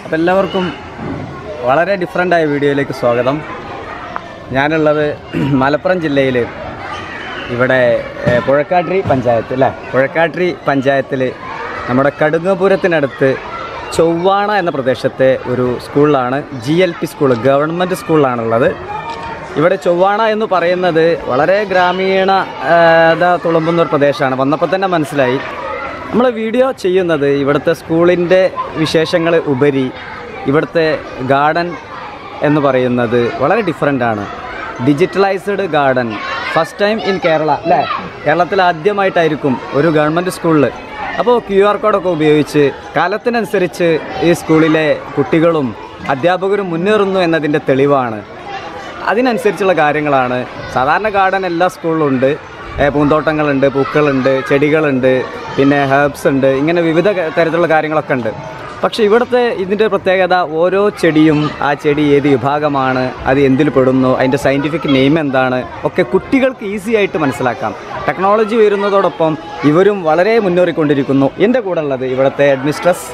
അപ്പം എല്ലാവർക്കും വളരെ ഡിഫറെൻ്റായ വീഡിയോയിലേക്ക് സ്വാഗതം ഞാനുള്ളത് മലപ്പുറം ജില്ലയിൽ ഇവിടെ ഏഹ്, പുഴക്കാട്ടിരി പഞ്ചായത്ത് അല്ലേ പുഴക്കാട്ടിരി പഞ്ചായത്തിൽ നമ്മുടെ കടുങ്ങപുരത്തിനടുത്ത് ചൊവ്വാണ എന്ന പ്രദേശത്തെ ഒരു സ്കൂളിലാണ് G L P school government സ്കൂളിലാണുള്ളത് ഇവിടെ ചൊവ്വാണ എന്ന് പറയുന്നത് വളരെ ഗ്രാമീണ ഏഹ്, ഇതാ തുളുമ്പുന്ന ഒരു പ്രദേശമാണ് വന്നപ്പോൾ തന്നെ മനസ്സിലായി നമ്മൾ വീഡിയോ ചെയ്യുന്നത് ഇവിടുത്തെ സ്കൂളിൻ്റെ വിശേഷങ്ങൾ ഉപരി ഇവിടുത്തെ ഗാർഡൻ എന്ന് പറയുന്നത് വളരെ ഡിഫറെൻ്റ് ആണ് digitalised garden first time in Kerala അല്ലേ കേരളത്തിൽ ആദ്യമായിട്ടായിരിക്കും ഒരു ഗവൺമെൻറ് സ്കൂളിൽ അപ്പോൾ ക്യു ആർ കോഡൊക്കെ ഉപയോഗിച്ച് കാലത്തിനനുസരിച്ച് ഈ സ്കൂളിലെ കുട്ടികളും അധ്യാപകരും മുന്നേറുന്നു എന്നതിൻ്റെ തെളിവാണ് അതിനനുസരിച്ചുള്ള കാര്യങ്ങളാണ് സാധാരണ ഗാർഡൻ എല്ലാ സ്കൂളിലും ഉണ്ട് ഏ, പൂന്തോട്ടങ്ങളുണ്ട് പൂക്കളുണ്ട് ചെടികളുണ്ട് പിന്നെ ഹെർബ്സ് ഉണ്ട് ഇങ്ങനെ വിവിധ ക- തരത്തിലുള്ള കാര്യങ്ങളൊക്കെ ഉണ്ട് പക്ഷേ ഇവിടുത്തെ ഇതിൻ്റെ പ്രത്യേകത ഓരോ ചെടിയും ആ ചെടി ഏത് വിഭാഗമാണ് അത് എന്തിൽ പെടുന്നു അതിൻ്റെ സയൻറ്റിഫിക് നെയിം എന്താണ് ഒക്കെ കുട്ടികൾക്ക് ഈസി ആയിട്ട് മനസ്സിലാക്കാം ടെക്നോളജി വരുന്നതോടൊപ്പം ഇവരും വളരെ മുന്നേറിക്കൊണ്ടിരിക്കുന്നു എൻ്റെ കൂടെ ഉള്ളത് ഇവിടുത്തെ അഡ്മിനിസ്ട്രസ്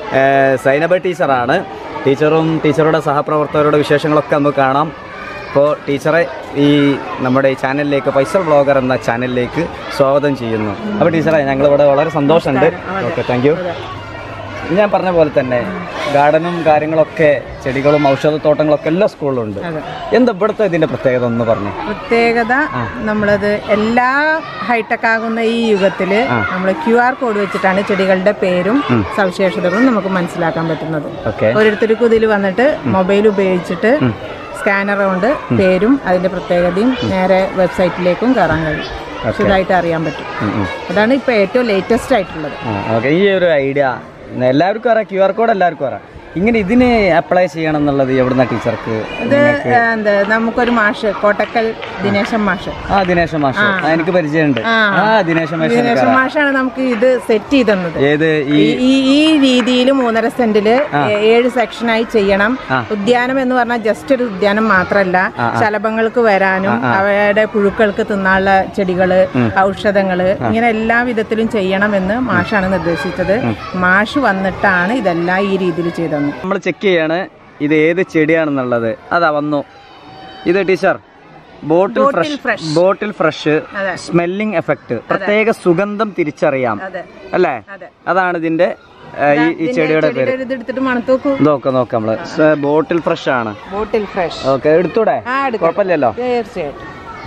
സൈനബ ടീച്ചറാണ് ടീച്ചറും ടീച്ചറുടെ സഹപ്രവർത്തകരുടെ വിശേഷങ്ങളൊക്കെ നമുക്ക് കാണാം അപ്പോൾ ടീച്ചറെ ഈ നമ്മുടെ ഈ ചാനലിലേക്ക് ഫൈസൽ ബ്ലോഗർ എന്ന ചാനലിലേക്ക് സ്വാഗതം ചെയ്യുന്നു അപ്പോൾ ടീച്ചറെ ഞങ്ങളിവിടെ വളരെ സന്തോഷമുണ്ട് ഓക്കെ താങ്ക് യു ഞാൻ പറഞ്ഞ പോലെ തന്നെ ഗാർഡനും കാര്യങ്ങളൊക്കെ ചെടികളും ഔഷധത്തോട്ടങ്ങളൊക്കെ എല്ലാ സ്കൂളിലും ഉണ്ട് എന്താ ഇവിടുത്തെ ഇതിൻ്റെ പ്രത്യേകത ഒന്ന് പറഞ്ഞു പ്രത്യേകത നമ്മളത് എല്ലാ ഹൈടെക് ആകുന്ന ഈ യുഗത്തില് നമ്മൾ ക്യു ആർ കോഡ് വെച്ചിട്ടാണ് ചെടികളുടെ പേരും സവിശേഷതകളും നമുക്ക് മനസ്സിലാക്കാൻ പറ്റുന്നത് ഓക്കെ ഓരോരുത്തർക്കും ഇതിൽ വന്നിട്ട് മൊബൈൽ ഉപയോഗിച്ചിട്ട് സ്കാനർ കൊണ്ട് പേരും അതിന്റെ പ്രത്യേകതയും നേരെ വെബ്സൈറ്റിലേക്കും കയറാൻ കഴിയും സുഖമായിട്ട് അറിയാൻ പറ്റും അതാണ് ഇപ്പൊ ഏറ്റവും ലേറ്റസ്റ്റ് ആയിട്ടുള്ളത് ഓക്കെ ഈ ഒരു ഐഡിയ എല്ലാവർക്കും അറിയാം ക്യു ആർ കോഡ് എല്ലാവർക്കും അറിയാം ഇങ്ങനെ ഇതിന് അപ്ലൈ ചെയ്യണം എന്നുള്ളത് എവിടുന്ന ടീച്ചർക്ക് ഇത് എന്താ നമുക്കൊരു മാഷ് കോട്ടക്കൽ ദിനേശൻ മാഷ് ആ ദിനേശ മാഷ് ആ, എനിക്ക് പരിചയമുണ്ട് ആ. ആ ദിനേശ മാഷ് ദിനേശൻ മാഷാണ് നമുക്ക് ഇത് സെറ്റ് ചെയ്ത് തന്നത് ഏത് ഈ ഈ- ഈ ഈ രീതിയിൽ മൂന്നര സെന്റില് ഏഴ് സെക്ഷനായി ചെയ്യണം ഉദ്യാനം എന്ന് പറഞ്ഞാൽ ജസ്റ്റ് ഒരു ഉദ്യാനം മാത്രമല്ല ശലഭങ്ങൾക്ക് വരാനും അവയുടെ പുഴുക്കൾക്ക് തിന്നാനുള്ള ചെടികള് ഔഷധങ്ങള് ഇങ്ങനെ എല്ലാ വിധത്തിലും ചെയ്യണമെന്ന് മാഷാണ് നിർദ്ദേശിച്ചത് മാഷ് വന്നിട്ടാണ് ഇതെല്ലാം ഈ രീതിയിൽ ചെയ്തത് നമ്മൾ ചെക്ക് ചെയ്യാണ് ഇത് ഏത് ചെടിയാണെന്നുള്ളത് അതാ വന്നു ഇത് teacher bottle fresh fresh. Bottle fresh അതെ. സ്മെല്ലിംഗ് എഫക്റ്റ് പ്രത്യേക സുഗന്ധം തിരിച്ചറിയാം അതെ അല്ലേ അതെ അതാണ് ഇതിന്റെ ഏ, ഈ ഈ ചെടിയുടെ പേര് ചെടിയുടെ ഇത് എടുത്തിട്ട് മണത്ത് നോക്കൂ നോക്കാം നോക്കാം നമ്മള് ബോട്ടിൽ ഫ്രഷ് ആണ് ബോട്ടിൽ ഫ്രഷ് ഓക്കെ എടുത്തൂടെ ആ എടുക്കാം കുഴപ്പമില്ലല്ലോ തീർച്ചയായിട്ടും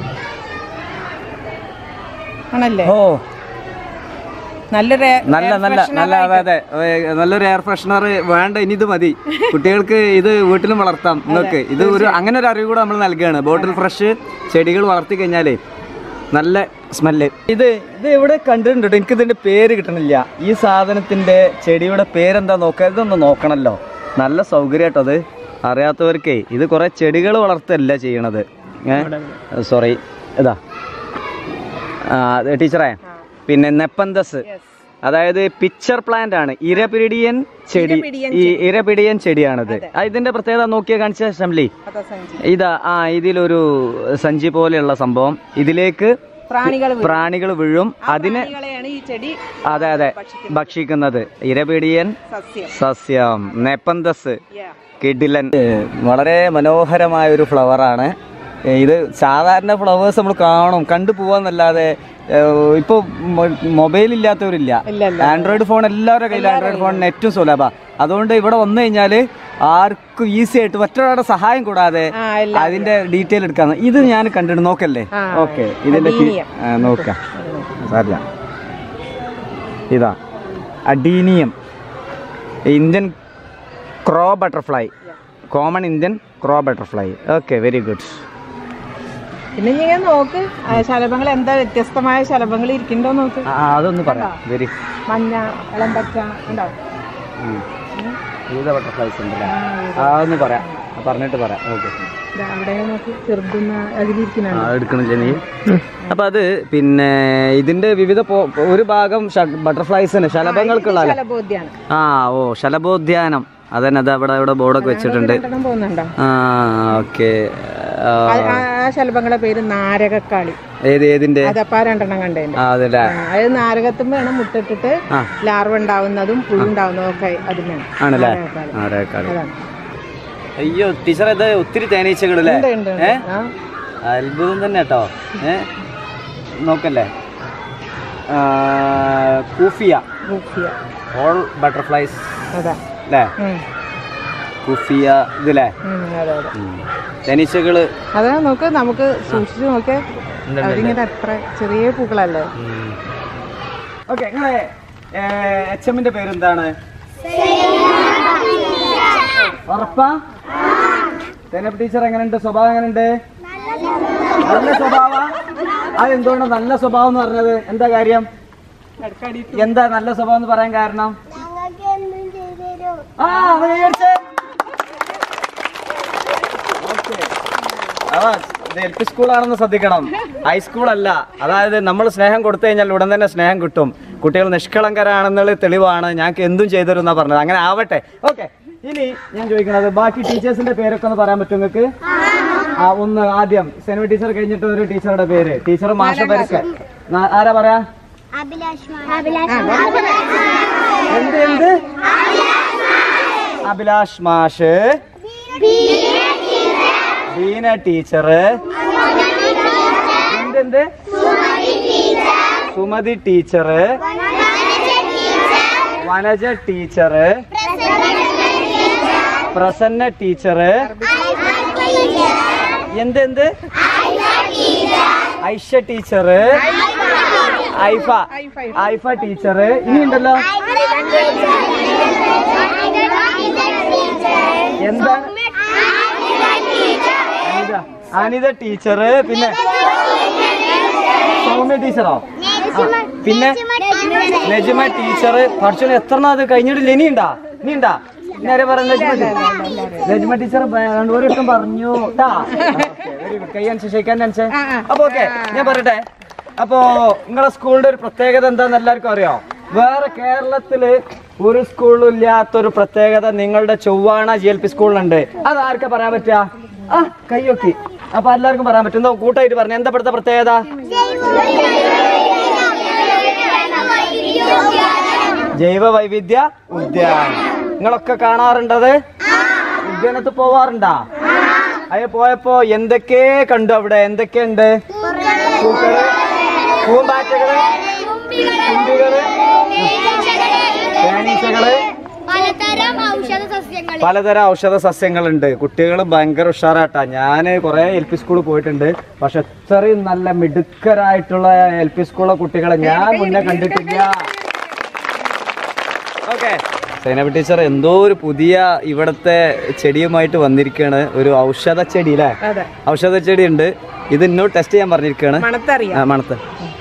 ആണല്ലേ ഓ നല്ലൊരു നല്ല നല്ല നല്ല അതെ അതെ ഏ, നല്ലൊരു എയർ ഫ്രഷ്നർ വേണ്ട ഇനി ഇത് മതി കുട്ടികൾക്ക് ഇത് വീട്ടിലും വളർത്താം നിങ്ങൾക്ക് ഇത് ഒരു അങ്ങനെ ഒരു അറിവ് കൂടെ നമ്മൾ നൽകുകയാണ് ബോട്ടിൽ ഫ്രഷ് ചെടികൾ വളർത്തി കഴിഞ്ഞാലേ നല്ല സ്മെല്ല് ഇത് ഇത് എവിടെ കണ്ടിട്ടുണ്ട് ട്ടോ. എനിക്ക് ഇതിന്റെ പേര് കിട്ടണില്ല ഈ സാധനത്തിന്റെ ചെടിയുടെ പേരെന്താ നോക്കുക ഇതൊന്ന് നോക്കണല്ലോ നല്ല സൗകര്യമായിട്ടോ അത് അറിയാത്തവർക്കേ ഇത് കുറെ ചെടികൾ വളർത്തല്ല ചെയ്യണത് ഏ സോറി ഇതാ ആ, അത് ടീച്ചറേ പിന്നെ നെപ്പന്തസ് അതായത് പിക്ചർ പ്ലാന്റ് ആണ് ഇരപിടിയൻ ചെടി ഈ ഇരപിടിയൻ ചെടിയാണിത് ആ, ഇതിന്റെ പ്രത്യേകത നോക്കിയാ കാണിച്ച ശംലി ഇതാ ആ ഇതിലൊരു സഞ്ചി പോലെയുള്ള സംഭവം ഇതിലേക്ക് പ്രാണികൾ പ്രാണികൾ വീഴും അതിന് പ്രാണികളെയാണ് ഈ ചെടി അതെ അതെ ഭക്ഷിക്കുന്നത് ഇരപിടിയൻ സസ്യം സസ്യം നെപ്പന്തസ് Yeah. കിഡിലൻ വളരെ മനോഹരമായ ഒരു ഫ്ലവറാണ് ഇത് സാധാരണ ഫ്ലവേഴ്സ് നമ്മൾ കാണും കണ്ടു പോവാന്നല്ലാതെ ഇപ്പോൾ മൊബൈൽ ഇല്ലാത്തവരില്ല ഇല്ല, ഇല്ല. ആൻഡ്രോയിഡ് ഫോൺ എല്ലാവരുടെ കയ്യിൽ ആൻഡ്രോയിഡ് ഫോണിന് ഏറ്റവും സുലഭ അതുകൊണ്ട് ഇവിടെ വന്നു കഴിഞ്ഞാൽ ആർക്കും ഈസി ആയിട്ട് മറ്റൊരാളുടെ സഹായം കൂടാതെ ആ ഇല്ല അതിന്റെ ഡീറ്റെയിൽ എടുക്കാന്ന് ഇത് ഞാൻ കണ്ടിട്ട് നോക്കല്ലേ ആ, ഓക്കെ ഇതിന്റെ ഫി- അഡീനിയം. ആ, നോക്കാം സാരില്ല ഇതാ adenium Indian crow butterfly common Indian crow butterfly okay very good പിന്നെ ഇങ്ങനെ നോക്ക് ആ ശലഭങ്ങൾ എന്താ വ്യത്യസ്തമായ ശലഭങ്ങൾ ഇരിക്കണ്ടോ നോക്ക് അതൊന്ന് പറയാം വെരി മഞ്ഞ ഇളം പച്ച ഉണ്ടോ വിവിധ ബട്ടർഫ്ലൈസ് ഉണ്ടല്ലേ ആ ഒന്ന് പറയാം ആ, പറഞ്ഞിട്ട് പറയാം ഓക്കെ ദാ അവിടെ നോക്ക് ചെറുതുന്ന അതിലിരിക്കുന്ന ആ എടുക്കണില്ല നീ അപ്പൊ അത് പിന്നെ ഇതിന്റെ വിവിധ പോ- ഒരു ഭാഗം ബട്ടർഫ്ലൈസിന് ശലഭങ്ങൾക്കുള്ള ശലഭോദ്യാണ് ആ ഓ ശലഭോദ്യാനം അതന്നെ അത് അവിടെ ഇവിടെ ബോർഡൊക്കെ വെച്ചിട്ടുണ്ട് രണ്ടെണ്ണം പോകുന്നുണ്ടോ ആ ഓക്കെ ആ- ആ- ആ ശലഭങ്ങളുടെ പേര് നാരകക്കാളി ഏത് ഏതിന്റെ അതപ്പാ രണ്ടെണ്ണം കണ്ടേന്റെ ആ അതല്ലേ അത് നാരകത്തുമ്പോഴാണ് മുട്ടിട്ടിട്ട് ആ. ലാർവ ഉണ്ടാവുന്നതും പുഴു ഉണ്ടാവുന്നതും ഒക്കെ അതിനാണ് ആണല്ലേ നാരകക്കാളി. ആരേക്കാളി അതാണ് അയ്യോ ടീച്ചർ ഇത് ഒത്തിരി തേനീച്ചകളല്ലേ ഉണ്ട്, ഉണ്ട്, ഉണ്ട്. ഏ ആ. അത്ഭുതം തന്നെ കേട്ടോ ഏ നോക്കല്ലേ ആ, കൂഫിയ ബുക്കിയ. ഓൾ ബട്ടർഫ്ലൈസ് അതാ അല്ലേ ഉം. കുഫിയ ഇതില്ലേ ഉം, അതെ അതെ തേനീച്ചകള് അതാ നോക്ക് നമുക്ക് സൂക്ഷിച്ചു നോക്കേ ഉണ്ട്, അവരിങ്ങനെ അത്ര ചെറിയ പൂക്കളല്ലേ ഓക്കെ നിങ്ങളെ എച്ച് എമ്മിന്റെ പേരെന്താണ് ഉറപ്പാ തേനപ്പ് ടീച്ചർ എങ്ങനെയുണ്ട് സ്വഭാവം എങ്ങനെയുണ്ട് നല്ല സ്വഭാവ അതെന്തുകൊണ്ട് നല്ല സ്വഭാവം എന്ന് പറഞ്ഞത് എന്താ കാര്യം എന്താ നല്ല സ്വഭാവം എന്ന് പറയാൻ കാരണം ആ അത് കൈയടിച്ചേ. Okay. അതാ, ഇത് എൽ പി സ്കൂളാണെന്ന് ശ്രദ്ധിക്കണം ഹൈസ്കൂൾ അല്ല അതായത് നമ്മൾ സ്നേഹം കൊടുത്തു കഴിഞ്ഞാൽ ഉടൻ തന്നെ സ്നേഹം കിട്ടും കുട്ടികൾ നിഷ്കളങ്കരാണെന്നുള്ള തെളിവാണ് ഞങ്ങൾക്ക് എന്തും ചെയ്തരുന്നാ പറഞ്ഞത് അങ്ങനെ ആവട്ടെ ഓക്കെ ഇനി ഞാൻ ചോദിക്കുന്നത് ബാക്കി ടീച്ചേഴ്സിന്റെ പേരൊക്കെ ഒന്ന് പറയാൻ പറ്റും നിങ്ങൾക്ക് ആ ഒന്ന് ആദ്യം സെനവി ടീച്ചർ കഴിഞ്ഞിട്ട് ഒരു ടീച്ചറുടെ പേര് ടീച്ചർ മാഷ പരിക്ക് ആരാ പറയാ എന്ത് എന്ത് അഭിലാഷ് മാഷ് ബീന ടീച്ചർ എന്തെന്ത് Sumathi teacher Vanaja teacher Prasanna teacher എന്തെന്ത് ഐഷ ടീച്ചർ ഐഫ ഐഫ ടീച്ചർ ഇനി ഉണ്ടല്ലോ എന്താണ് അനിത അനിത ടീച്ചർ പിന്നെ സൗമ്യ ടീച്ചറോ ആ, പിന്നെ നജിമ ടീച്ചർ പഠിച്ചോണ്ട് എത്ര അത് കഴിഞ്ഞിട്ടില്ല ഇനി ഉണ്ടാ ഇനി ഉണ്ടാ നേരെ പറഞ്ഞ നജിമ ടീച്ചർ നജിമ ടീച്ചർ ഒരു വട്ടം പറഞ്ഞു ട്ടാ. വെരി ഗുഡ് കൈ അനുസരിക്കാൻ അനുസരിച്ച് അപ്പൊ ഓക്കെ ഞാൻ പറയട്ടെ അപ്പോ നിങ്ങളെ സ്കൂളിന്റെ ഒരു പ്രത്യേകത എന്താന്ന് എല്ലാവർക്കും അറിയോ വേറെ കേരളത്തില് ഒരു സ്കൂളിലും ഇല്ലാത്തൊരു പ്രത്യേകത നിങ്ങളുടെ ചൊവ്വാണ ജി എൽ പി സ്കൂളിലുണ്ട് അത് ആർക്കാ പറയാൻ പറ്റുക ആ കൈയൊക്കി അപ്പൊ എല്ലാവർക്കും പറയാൻ പറ്റും എന്തോ കൂട്ടായിട്ട് പറഞ്ഞു എന്താ ഇവിടുത്തെ പ്രത്യേകത ജൈവ വൈവിധ്യ ഉദ്യാനം നിങ്ങളൊക്കെ കാണാറുണ്ടത് ഉദ്യാനത്ത് പോവാറുണ്ടാ അയ്യ പോയപ്പോ എന്തൊക്കെ കണ്ടു അവിടെ എന്തൊക്കെയുണ്ട് പൂക്കള് പൂമ്പാറ്റകള് തുമ്പികള് തേനീച്ചകള് പലതരം ഔഷധ സസ്യങ്ങൾ പലതരം ഔഷധ സസ്യങ്ങളുണ്ട് കുട്ടികൾ ഭയങ്കര ഉഷാറാട്ടാ ഞാൻ കുറെ എൽ പി സ്കൂളിൽ പോയിട്ടുണ്ട് പക്ഷെ ഇത്രയും നല്ല മിടുക്കരായിട്ടുള്ള എൽ പി സ്കൂളിലെ കുട്ടികളെ ഞാൻ മുന്നേ കണ്ടിട്ടില്ല ഓക്കെ സൈനബ് ടീച്ചർ എന്തോ ഒരു പുതിയ ഇവിടത്തെ ചെടിയുമായിട്ട് വന്നിരിക്കുകയാണ് ഒരു ഔഷധ ചെടി അല്ലേ അതെ ഔഷധ ചെടി ഉണ്ട് ഇത് എന്നോട് ടെസ്റ്റ് ചെയ്യാൻ പറഞ്ഞിരിക്കുകയാണ് മണത്തറിയാം ആ മണത്ത്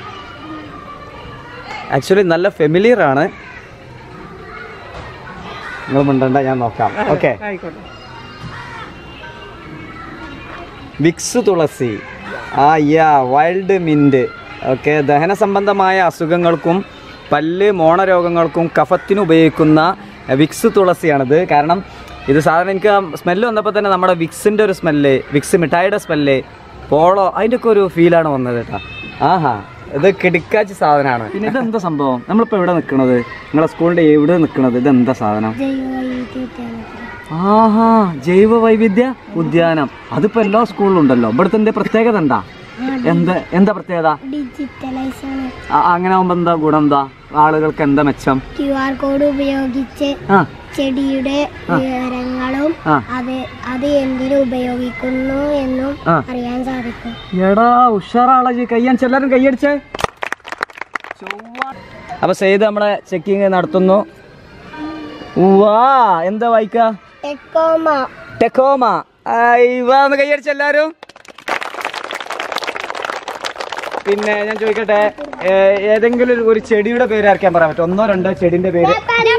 ആക്ച്വലി നല്ല ഫെമിലിയർ ആണ് നിങ്ങൾ മിണ്ടണ്ട ഞാൻ നോക്കാം ഓക്കെ ആയിക്കോട്ടെ വിക്സ് തുളസി ആ യാ വൈൽഡ് മിൻറ്റ് ഓക്കെ ദഹന സംബന്ധമായ അസുഖങ്ങൾക്കും പല്ല് മോണരോഗങ്ങൾക്കും കഫത്തിനും ഉപയോഗിക്കുന്ന വിക്സ് തുളസിയാണിത് കാരണം ഇത് സാധാരണ എനിക്ക് സ്മെല്ല് വന്നപ്പോൾ തന്നെ നമ്മുടെ വിക്സിൻ്റെ ഒരു സ്മെല്ല് വിക്സ് മിഠായിയുടെ സ്മെല്ല് പോളോ അതിൻ്റെ ഒക്കെ ഒരു ഫീലാണ് വന്നത് കേട്ടോ ആഹാ ഇത് കിടുക്കാച്ചി സാധനമാണ് പിന്നെ ഇതെന്താ സംഭവം നമ്മളിപ്പോൾ എവിടെ നിൽക്കണത് നിങ്ങളെ സ്കൂളിൻ്റെ എവിടെ നിൽക്കണത് ഇതെന്താ സാധനം ആഹാ ജൈവ വൈവിധ്യ ഉദ്യാനം അതിപ്പോ എല്ലാ സ്കൂളിലും ഉണ്ടല്ലോ ഇവിടുത്തെ എന്തേ പ്രത്യേകത എന്താ എന്ത് എന്താ പ്രത്യേകത ഡിജിറ്റലൈസ് ആ, അങ്ങനെ ആവുമ്പോ എന്താ ഗുണം എന്താ ആളുകൾക്ക് എന്താ മെച്ചം ക്യു ആർ കോഡ് ഉപയോഗിച്ച് ആ ചെടിയുടെ വിവരങ്ങളും ആ. അത് അത് എന്തിനു ഉപയോഗിക്കുന്നു എന്നും ആ. അറിയാൻ സാധിക്കും എടാ ഉഷാറാളെ കയ്യാൻ ചെല്ലാരും കൈയടിച്ചേ അപ്പൊ സെയ്ത് നമ്മളെ ചെക്കിങ് നടത്തുന്നു വാ എന്താ വായിക്ക ടെക്കോമ ടെക്കോമ ഒന്ന് കൈയടിച്ച എല്ലാരും പിന്നെ ഞാൻ ചോദിക്കട്ടെ ഏ, ഏതെങ്കിലും ഒരു- ഒരു ചെടിയുടെ പേര് ആർക്കാൻ പറയാൻ പറ്റും ഒന്നോ രണ്ടോ ചെടിന്റെ പേര്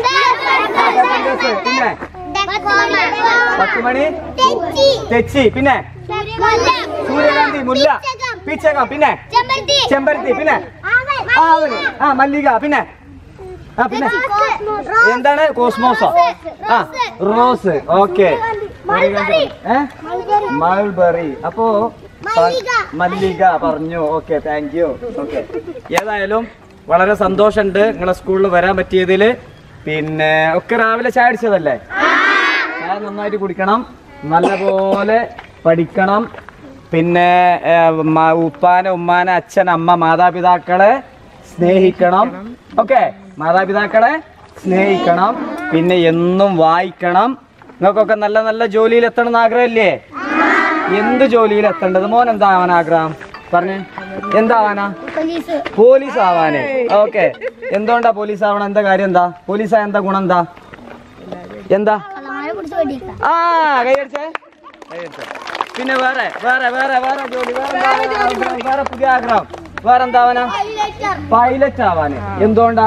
പിന്നെ പത്തുമണി തെച്ചി പിന്നെ സൂര്യകാന്തി മുല്ല പീച്ചകം പിന്നെ ചെമ്പരത്തി പിന്നെ ആവണി ആ മല്ലിക പിന്നെ ആ പിന്നെ എന്താണ് കോസ്മോസോ ആ റോസ് ഓക്കെ മൾബെറി അപ്പോ മല്ലിക പറഞ്ഞു ഓക്കെ താങ്ക് യു ഓക്കെ ഏതായാലും വളരെ സന്തോഷമുണ്ട് നിങ്ങളെ സ്കൂളിൽ വരാൻ പറ്റിയതിൽ പിന്നെ ഒക്കെ രാവിലെ ചായ അടിച്ചതല്ലേ ചായ നന്നായിട്ട് കുടിക്കണം നല്ലപോലെ പഠിക്കണം പിന്നെ ഏഹ്, മ- ഉപ്പാനെ ഉമ്മാനെ അച്ഛൻ അമ്മ മാതാപിതാക്കളെ സ്നേഹിക്കണം ഓക്കെ മാതാപിതാക്കളെ സ്നേഹിക്കണം പിന്നെ എന്നും വായിക്കണം നിങ്ങൾക്കൊക്കെ നല്ല നല്ല ജോലിയിൽ എത്തണം എന്ന് ആഗ്രഹമില്ലേ എന്ത് ജോലിയിൽ എത്തേണ്ടത് മോൻ എന്താ ആവാൻ ആഗ്രഹം പറഞ്ഞേ എന്താവാനാ പോലീസ് പോലീസ് ആവാനേ ഓക്കെ എന്തുകൊണ്ടാ പോലീസ് ആവണം എന്താ കാര്യം എന്താ പോലീസ് ആയ എന്താ ഗുണം എന്താ എന്താ കള്ളന്മാരെ പിടിച്ച് പഠിക്കാം ആ കൈയടിച്ചേ കൈയടിച്ചേ പിന്നെ വേറെ വേറെ വേറെ വേറെ ജോലി വേറെ എന്താ ആഗ്രഹം? വേറെ പുതിയ ആഗ്രഹം വേറെ എന്താവാനാ പൈലറ്റ് ആവാന് എന്തുകൊണ്ടാ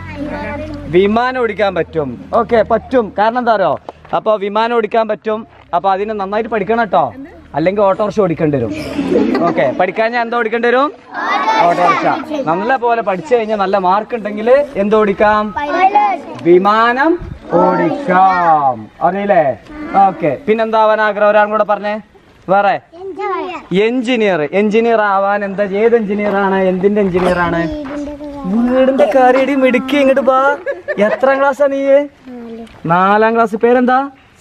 വിമാനം ഓടിക്കാൻ പറ്റും ഓക്കെ പറ്റും കാരണം എന്താ അറിയോ അപ്പൊ വിമാനം ഓടിക്കാൻ പറ്റും അപ്പൊ അതിന് നന്നായിട്ട് പഠിക്കണം കേട്ടോ അല്ലെങ്കിൽ ഓട്ടോറിക്ഷ ഓടിക്കേണ്ടി വരും ഓക്കെ പഠിക്കാൻ ഞാൻ എന്താ ഓടിക്കേണ്ടി വരും ഓട്ടോറിക്ഷ നല്ല പോലെ പഠിച്ചു കഴിഞ്ഞാൽ നല്ല മാർക്ക് ഉണ്ടെങ്കിൽ എന്ത് ഓടിക്കാം വിമാനം ഓടിക്കാം അറിയില്ലേ ഓക്കെ പിന്നെന്താവാൻ ആഗ്രഹം ഒരാളും കൂടെ പറഞ്ഞേ വേറെ എഞ്ചിനീയർ എഞ്ചിനീയർ ആവാൻ എന്താ ഏത് എഞ്ചിനീയർ ആണ് എന്തിന്റെ എഞ്ചിനീയർ ആണ് വീടിന്റെ കാര്യടി മിടുക്കി ഇങ്ങോട്ട് ബാ എത്രാം ക്ലാസ്സാ നീ നാലാം ക്ലാസ് പേരെന്താ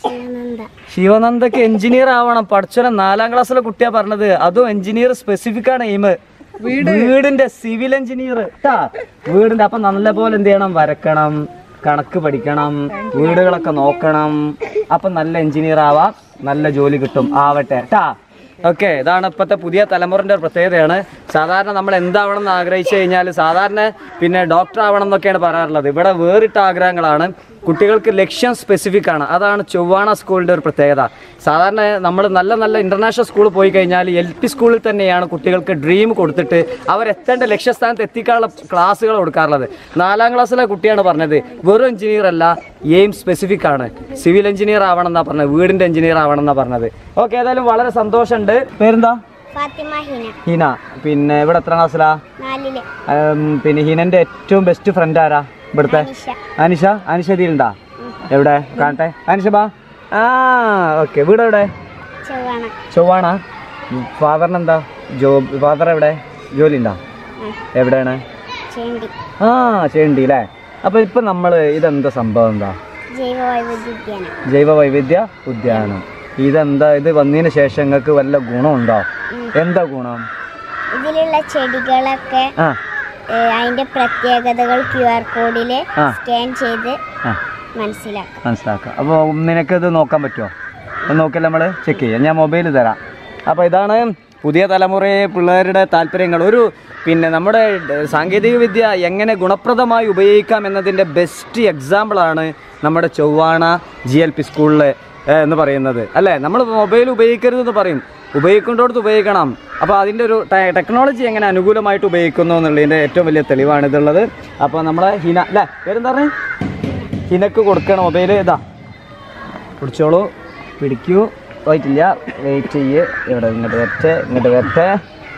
ശിവനന്ദക്ക് എഞ്ചിനീയർ ആവണം പഠിച്ചോനെ നാലാം ക്ലാസ്സിലെ കുട്ടിയാ പറഞ്ഞത് അതും എഞ്ചിനീയർ സ്പെസിഫിക് ആണ് എയിം വീടിന്റെ സിവിൽ എഞ്ചിനീയർ ട്ടാ വീടിന്റെ അപ്പൊ നല്ല പോലെ എന്ത് ചെയ്യണം വരക്കണം കണക്ക് പഠിക്കണം വീടുകളൊക്കെ നോക്കണം അപ്പൊ നല്ല എഞ്ചിനീയർ ആവാം നല്ല ജോലി കിട്ടും ആവട്ടെ ട്ടാ ഓക്കെ ഇതാണ് ഇപ്പോഴത്തെ പുതിയ തലമുറന്റെ ഒരു പ്രത്യേകതയാണ് സാധാരണ നമ്മൾ എന്താവണം എന്ന് ആഗ്രഹിച്ചു കഴിഞ്ഞാൽ സാധാരണ പിന്നെ ഡോക്ടർ ആവണം എന്നൊക്കെയാണ് പറയാറുള്ളത് ഇവിടെ വേറിട്ട ആഗ്രഹങ്ങളാണ് കുട്ടികൾക്ക് ലക്ഷ്യം സ്പെസിഫിക് ആണ് അതാണ് ചൊവ്വാണ സ്കൂളിന്റെ ഒരു പ്രത്യേകത സാധാരണ നമ്മൾ നല്ല നല്ല ഇന്റർനാഷണൽ സ്കൂളിൽ പോയി കഴിഞ്ഞാൽ എൽ പി സ്കൂളിൽ തന്നെയാണ് കുട്ടികൾക്ക് ഡ്രീം കൊടുത്തിട്ട് അവരെത്തേണ്ട ലക്ഷ്യസ്ഥാനത്ത് എത്തിക്കാനുള്ള ക്ലാസ്സുകൾ കൊടുക്കാറുള്ളത് നാലാം ക്ലാസ്സിലെ കുട്ടിയാണ് പറഞ്ഞത് വെറും എഞ്ചിനീയർ അല്ല എയിം സ്പെസിഫിക് ആണ് സിവിൽ എഞ്ചിനീയർ ആവണം എന്നാ പറഞ്ഞത് വീടിന്റെ എഞ്ചിനീയർ ആവണം എന്നാ പറഞ്ഞത് ഓക്കെ ഏതായാലും വളരെ സന്തോഷമുണ്ട് പേരെന്താ ഫാത്തിമ ഹിന ഹീന പിന്നെ ഇവിടെ എത്ര ക്ലാസ്സിലാ നാലില് ഉം, പിന്നെ ഹീനന്റെ ഏറ്റവും ബെസ്റ്റ് ഫ്രണ്ട് ആരാ ഇവിടുത്തെ അനിഷ. അനിഷ അനിഷ ഇതിലുണ്ടാ എവിടെ കാണട്ടെ അനിഷ ബാ ആ ഓക്കെ വീട് എവിടെ ചൊവ്വാണ ചൊവ്വാണ ഫാദറിന് എന്താ ജോബ് ഫാദർ എവിടെ ജോലി ഉണ്ടോ എവിടെയാണ് ചേണ്ടി ആ ചേണ്ടി അല്ലേ അപ്പൊ ഇപ്പൊ നമ്മള് ഇതെന്താ സംഭവം എന്താ ജൈവ വൈവിധ്യോദ്യാനം ജൈവ വൈവിധ്യ ഉദ്യാനം ഇതെന്താ ഇത് വന്നതിന് ശേഷം നിങ്ങൾക്ക് വല്ല ഗുണമുണ്ടോ എന്താ ഗുണം ഇതിലുള്ള ചെടികളൊക്കെ ആ ഏ, അതിന്റെ പ്രത്യേകതകൾ ക്യു ആർ കോഡില് ആ. സ്കാൻ ചെയ്ത് ആ മനസ്സിലാക്കാം മനസ്സിലാക്കാം അപ്പോൾ നിനക്കിത് നോക്കാൻ പറ്റുമോ ഒന്ന് നോക്കിയാൽ നമ്മൾ ചെക്ക് ചെയ്യാം ഞാൻ മൊബൈൽ തരാം അപ്പോൾ ഇതാണ് പുതിയ തലമുറയെ പിള്ളേരുടെ താല്പര്യങ്ങൾ ഒരു പിന്നെ നമ്മുടെ സാങ്കേതിക വിദ്യ എങ്ങനെ ഗുണപ്രദമായി ഉപയോഗിക്കാം എന്നതിൻ്റെ ബെസ്റ്റ് എക്സാമ്പിളാണ് നമ്മുടെ ചൊവ്വാണ ജി എൽ പി സ്കൂളിൽ എന്ന് പറയുന്നത് അല്ലേ നമ്മൾ മൊബൈൽ ഉപയോഗിക്കരുതെന്ന് പറയും ഉപയോഗിക്കേണ്ടടുത്ത് ഉപയോഗിക്കണം അപ്പോൾ അതിൻ്റെ ഒരു ടെ- ടെക്നോളജി എങ്ങനെ അനുകൂലമായിട്ട് ഉപയോഗിക്കുന്നു എന്നുള്ളതിൻ്റെ ഏറ്റവും വലിയ തെളിവാണ് ഇതുള്ളത് അപ്പോൾ നമ്മളെ ഹിന അല്ലേ പേരെന്താ പറഞ്ഞേ ഹിനക്ക് കൊടുക്കണം മൊബൈൽ ഇതാ പിടിച്ചോളൂ പിടിക്കൂ പോയിട്ടില്ല വെയിറ്റ് ചെയ്യ് ഇവിടെ ഇങ്ങോട്ട് വരട്ടെ ഇങ്ങോട്ട് വരട്ടെ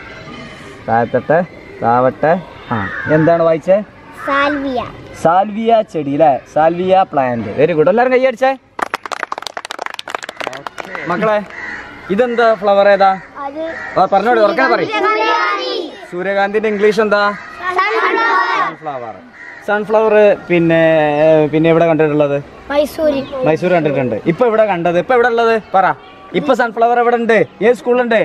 താഴത്തെ താവട്ടെ ആ എന്താണ് വായിച്ചേ സാൽവിയ സാൽവിയ ചെടി അല്ലേ സാൽവിയ പ്ലാന്റ് വെരി ഗുഡ് എല്ലാവരും കൈയടിച്ചേ മക്കളെ ഇതെന്താ ഫ്ലവർ ഏതാ അത് ആ, പറഞ്ഞോളൂ ഉറക്കാൻ പറയും സൂര്യകാന്തിന്റെ ഇംഗ്ലീഷ് എന്താ സൺഫ്ലവർ സൺഫ്ലവർ പിന്നെ പിന്നെ എവിടെ കണ്ടിട്ടുള്ളത് മൈസൂരിൽ മൈസൂർ കണ്ടിട്ടുണ്ട് ഇപ്പൊ ഇവിടെ കണ്ടത് ഇപ്പൊ എവിടെ ഉള്ളത് പറ ഇപ്പൊ സൺഫ്ലവർ എവിടെ ഉണ്ട് ഏത് സ്കൂളുണ്ട്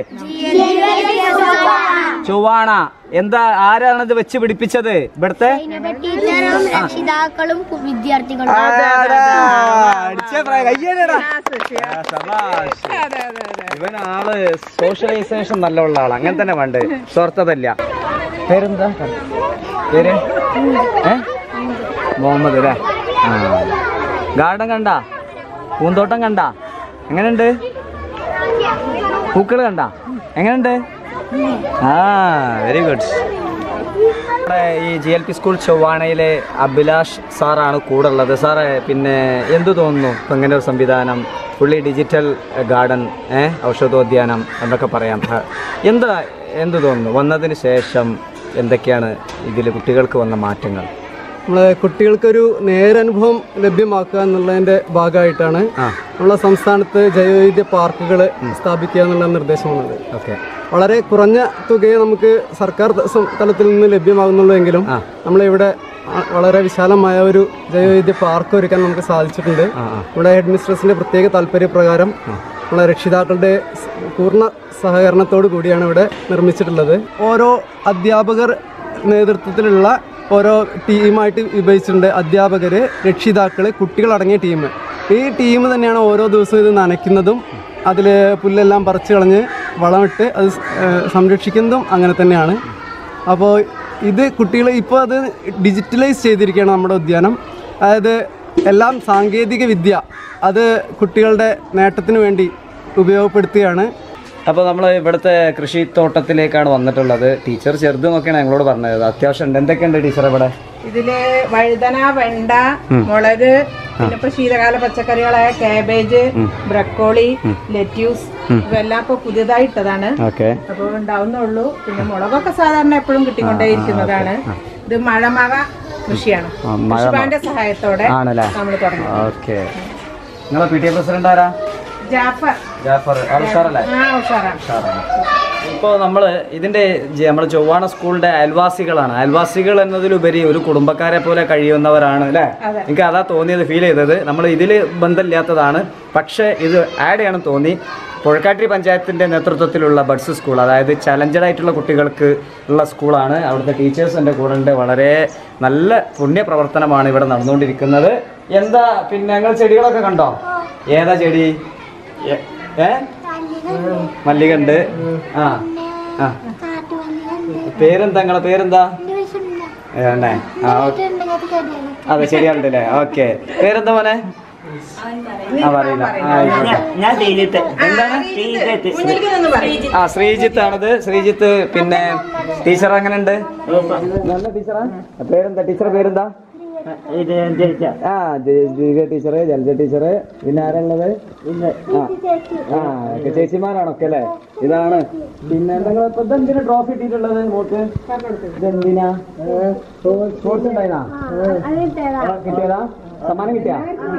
ചൊവ്വാണ എന്താ ആരാണ് ഇത് വെച്ച് പിടിപ്പിച്ചത് ഇവിടുത്തെ ടീച്ചറും രക്ഷിതാക്കളും വിദ്യാർത്ഥികളും അടിച്ചേ പ്രായം. കയ്യടിയെടാ. ആ, ശബാഷ്. ഇവൻ ആള് സോഷ്യലൈസേഷൻ നല്ല ഉള്ള ആളാ അങ്ങനെ തന്നെ വേണ്ട സ്വാർത്ഥതല്ല പേരെന്താ പേര് ഏ മുഹമ്മദ് അല്ലേ ആ ഗാർഡൻ കണ്ട പൂന്തോട്ടം കണ്ട എങ്ങനെയുണ്ട് പൂക്കൾ കണ്ട എങ്ങനെയുണ്ട് ആ വെരി ഗുഡ് നമ്മുടെ ഈ ജി എൽ പി സ്കൂൾ ചൊവ്വാണയിലെ അഭിലാഷ് സാറാണ് കൂടെ ഉള്ളത് സാറേ പിന്നെ എന്തു തോന്നുന്നു ഇപ്പം ഇങ്ങനെ ഒരു സംവിധാനം പുള്ളി ഡിജിറ്റൽ ഗാർഡൻ ഏ ഔഷധോദ്യാനം എന്നൊക്കെ പറയാം ആ, എന്താ എന്തു തോന്നുന്നു വന്നതിന് ശേഷം എന്തൊക്കെയാണ് ഇതിൽ കുട്ടികൾക്ക് വന്ന മാറ്റങ്ങൾ നമ്മളെ കുട്ടികൾക്കൊരു നേരനുഭവം ലഭ്യമാക്കുക എന്നുള്ളതിന്റെ ഭാഗമായിട്ടാണ് നമ്മളെ സംസ്ഥാനത്ത് ജൈവവൈദ്യ പാർക്കുകൾ സ്ഥാപിക്കുക എന്നുള്ള നിർദ്ദേശമാണത് ഓക്കെ വളരെ കുറഞ്ഞ തുകയെ നമുക്ക് സർക്കാർ ത- സം- തലത്തിൽ നിന്ന് ലഭ്യമാകുന്നുള്ളൂ എങ്കിലും നമ്മളിവിടെ ആ- വളരെ വിശാലമായ ഒരു ജൈവവൈദ്യ പാർക്ക് ഒരുക്കാൻ നമുക്ക് സാധിച്ചിട്ടുണ്ട് നമ്മുടെ ഹെഡ് മിസ്ട്രസിന്റെ പ്രത്യേക താല്പര്യപ്രകാരം നമ്മളെ രക്ഷിതാക്കളുടെ സ് പൂർണ്ണ സഹകരണത്തോടു കൂടിയാണ് ഇവിടെ നിർമ്മിച്ചിട്ടുള്ളത് ഓരോ അധ്യാപകർ നേതൃത്വത്തിലുള്ള ഓരോ ടീമായിട്ട് വിഭജിച്ചിട്ടുണ്ട് അധ്യാപകര് രക്ഷിതാക്കള് കുട്ടികളടങ്ങിയ ടീം ഈ ടീം തന്നെയാണ് ഓരോ ദിവസവും ഇത് നനയ്ക്കുന്നതും അതിൽ പുല്ലെല്ലാം പറിച്ചു കളഞ്ഞ് വളമിട്ട് അത് സ്- ഏഹ് സംരക്ഷിക്കുന്നതും അങ്ങനെ തന്നെയാണ് അപ്പോൾ ഇത് കുട്ടികൾ ഇപ്പോൾ അത് ഡിജിറ്റലൈസ് ചെയ്തിരിക്കുകയാണ് നമ്മുടെ ഉദ്യാനം അതായത് എല്ലാം സാങ്കേതിക വിദ്യ അത് കുട്ടികളുടെ നേട്ടത്തിന് വേണ്ടി ഉപയോഗപ്പെടുത്തുകയാണ് അപ്പോൾ നമ്മൾ ഇവിടുത്തെ കൃഷിത്തോട്ടത്തിലേക്കാണ് വന്നിട്ടുള്ളത് ടീച്ചർ ചെറുതെന്നൊക്കെയാണ് ഞങ്ങളോട് പറഞ്ഞത് അത്യാവശ്യം ഉണ്ട് എന്തൊക്കെയുണ്ട് ടീച്ചർ ഇവിടെ ഇതില് വഴുതന വെണ്ട മുളക് പിന്നെ ഇപ്പൊ ശീതകാല പച്ചക്കറികളായ കാബേജ് ബ്രക്കോളി ലെറ്റ്യൂസ് ഇവയെല്ലാം ഇപ്പൊ പുതിയതായി ഇട്ടതാണ് ഓക്കെ അപ്പോൾ ഉണ്ടാവുന്നുള്ളൂ പിന്നെ മുളകൊക്കെ സാധാരണ എപ്പോഴും കിട്ടിക്കൊണ്ടേയിരിക്കുന്നതാണ് ഇത് മഴമക കൃഷിയാണ് ആ, മഴ കൃഷിഭവന്റെ സഹായത്തോടെ ആണല്ലേ നമ്മൾ തുടങ്ങി ഓക്കെ നിങ്ങളെ പി ടി എ പ്രസിഡന്റ് ആരാ ജാഫർ ജാഫർ ആൾ ഉഷാറല്ലേ ആ ഉഷാറാണ് ഇപ്പോൾ നമ്മൾ ഇതിൻ്റെ നമ്മുടെ ചൊവ്വാണ സ്കൂളിൻ്റെ അയൽവാസികളാണ് അയൽവാസികൾ എന്നതിലുപരി ഒരു കുടുംബക്കാരെ പോലെ കഴിയുന്നവരാണ് അല്ലേ എനിക്ക് അതാ തോന്നിയത് ഫീൽ ചെയ്തത് നമ്മൾ ഇതിൽ ബന്ധമില്ലാത്തതാണ് പക്ഷേ ഇത് ആഡ് ചെയ്യണം തോന്നി പുഴക്കാട്ടി പഞ്ചായത്തിൻ്റെ നേതൃത്വത്തിലുള്ള ബഡ്സ് സ്കൂൾ അതായത് ചലഞ്ചഡ് ആയിട്ടുള്ള കുട്ടികൾക്ക് ഉള്ള സ്കൂളാണ് അവിടുത്തെ ടീച്ചേഴ്സ് എൻ്റെ കൂടെ ഉണ്ട് വളരെ നല്ല പുണ്യ പ്രവർത്തനമാണ് ഇവിടെ നടന്നുകൊണ്ടിരിക്കുന്നത് എന്താ പിന്നെ ഞങ്ങൾ ചെടികളൊക്കെ കണ്ടോ ഏതാ ചെടി എ- ഏ മല്ലിക ഉണ്ട് ആ ആ പേരെന്താ നിങ്ങളെ പേരെന്താ ഏണ്ണേ ആ ഓക്കെ അതെ ശരിയാണല്ലേ ഓക്കെ പേരെന്താ മോനെ ആ പറയില്ല ആ, ആയിക്കോട്ടെ. ഞാൻ ചെയ്തിട്ട് എന്താണ് മുന്നിലേക്ക് നിന്ന് പറയും ആ ശ്രീജിത്ത് ആണത് ശ്രീജിത്ത് പിന്നെ ടീച്ചർ അങ്ങനെ ഉണ്ട് നല്ല ടീച്ചറാ പേരെന്താ ടീച്ചറെ പേരെന്താ ഇത് ജയിച്ച ആ ദീപിക ടീച്ചറ് ജലജ ടീച്ചറ് പിന്നെ ആരുള്ളത് ആ ആ ഒക്കെ ചേച്ചിമാരാണൊക്കെ അല്ലേ ഇതാണ് പിന്നെ എന്തെങ്കിലും ഇപ്പൊ ഇതെന്തിനാ ട്രോഫി കിട്ടിയിട്ടുള്ളത് മോക്ക് ഇതെന്തിനാ സ്പോർട്സ് ഉണ്ടായിരുന്നാ കിട്ടിയതാ സമ്മാനം കിട്ടിയാ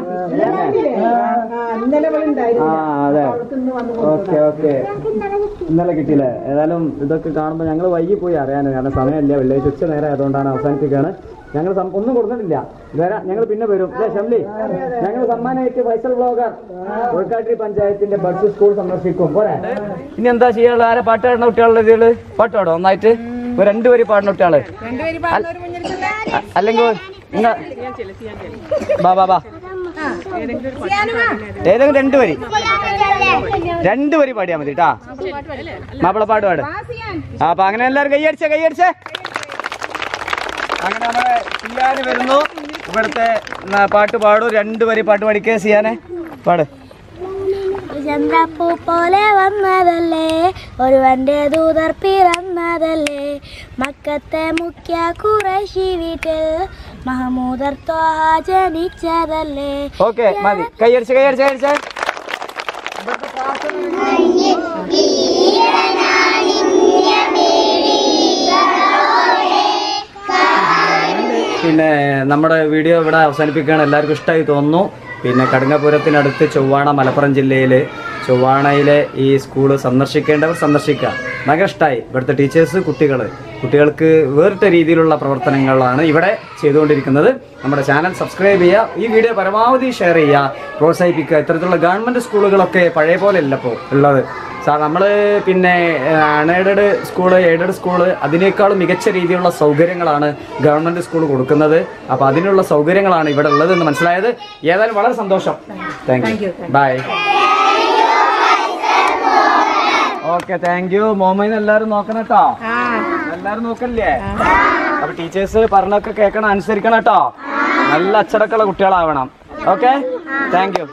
ഇന്നലെ ഇവിടെ ഉണ്ടായിരുന്നു ആ അതെ ഓക്കെ ഓക്കെ ഇന്നലെ കിട്ടിയില്ലേ ഏതായാലും ഇതൊക്കെ കാണുമ്പോൾ ഞങ്ങൾ വൈകി പോയി അറിയാൻ കാരണം സമയമില്ല വെള്ളിയാഴ്ച ഉച്ച നേരം ആയതുകൊണ്ടാണ് അവസാനിപ്പിക്കുകയാണ് ഞങ്ങൾ സം- ഒന്നും കൊടുത്തിട്ടില്ല വരാം ഞങ്ങൾ പിന്നെ വരും അല്ലേ ഷംലി ഞങ്ങൾ സമ്മാനമായിട്ട് ഫൈസൽ ബ്ലോഗർ ഉൾക്കാട്ടി പഞ്ചായത്തിന്റെ ബഡ്സ് സ്കൂൾ സന്ദർശിക്കും പോരെ ഇനി എന്താ ചെയ്യാനുള്ള ആരെ പാട്ട് പാടുന്ന കുട്ടികളുടെ ഇതില് പാട്ട് പാടോ ഒന്നായിട്ട് ഒരു രണ്ടുപേര് പാടുന്ന കുട്ടികള് രണ്ടുപേരും പാടുന്നവര് മുന്നിൽ അ- അല്ലെങ്കിൽ നിങ്ങ ബാ ബാ ബാ ഏതെങ്കിലും രണ്ടു വരി രണ്ടു വരി പാടിയാ മതി കേട്ടാ മാപ്പിള പാട്ട് പാട് ആ അപ്പൊ അങ്ങനെ എല്ലാവരും കൈയടിച്ചേ കൈയടിച്ചേ അങ്ങനെ നമ്മളെ സിയാന് വരുന്നു ഇവിടുത്തെ ന- പാട്ട് പാടൂ രണ്ടു വരി പാട്ട് പാടിക്കേ സിയാനെ പാട് ചന്ദ്രപ്പൂ പോലെ വന്നതല്ലേ ഒരുവന്റെ ദൂതർ പിറന്നതല്ലേ മക്കത്തെ മുഖ്യ കുറശി വീട്ടിൽ മഹമൂദർ ത്വാഹ ജനിച്ചതല്ലേ ഓക്കെ മതി കൈയടിച്ച് കൈയടിച്ച് കൈയടിച്ചേ പിന്നെ നമ്മുടെ വീഡിയോ ഇവിടെ അവസാനിപ്പിക്കുകയാണ് എല്ലാവർക്കും ഇഷ്ടമായി തോന്നുന്നു പിന്നെ കടുങ്ങപുരത്തിനടുത്ത് ചൊവ്വാണ മലപ്പുറം ജില്ലയിൽ ചൊവ്വാണയിലെ ഈ സ്കൂള് സന്ദർശിക്കേണ്ടവർ സന്ദർശിക്കുക ഭയങ്കര ഇഷ്ടമായി ഇവിടുത്തെ ടീച്ചേഴ്സ് കുട്ടികൾ കുട്ടികൾക്ക് വേറിട്ട രീതിയിലുള്ള പ്രവർത്തനങ്ങളാണ് ഇവിടെ ചെയ്തുകൊണ്ടിരിക്കുന്നത് നമ്മുടെ ചാനൽ സബ്സ്ക്രൈബ് ചെയ്യുക ഈ വീഡിയോ പരമാവധി ഷെയർ ചെയ്യുക പ്രോത്സാഹിപ്പിക്കുക ഇത്തരത്തിലുള്ള ഗവൺമെൻറ് സ്കൂളുകളൊക്കെ പഴയ പോലെ അല്ല ഇപ്പോൾ ഉള്ളത് സാർ നമ്മൾ പിന്നെ അൺഎയ്ഡഡ് സ്കൂള് എയ്ഡഡ് സ്കൂള് അതിനേക്കാളും മികച്ച രീതിയിലുള്ള സൗകര്യങ്ങളാണ് ഗവൺമെൻറ് സ്കൂൾ കൊടുക്കുന്നത് അപ്പോൾ അതിനുള്ള സൗകര്യങ്ങളാണ് ഇവിടെ ഉള്ളത് എന്ന് മനസ്സിലായത് ഏതായാലും വളരെ സന്തോഷം thank you bye okay thank you മോമൈന്ന് എല്ലാവരും നോക്കണം കേട്ടോ എല്ലാവരും നോക്കല്ലേ അപ്പൊ ടീച്ചേഴ്സ് പറഞ്ഞൊക്കെ കേൾക്കണം അനുസരിക്കണം കേട്ടോ നല്ല അച്ചടക്കമുള്ള കുട്ടികളാവണം ഓക്കെ താങ്ക് യു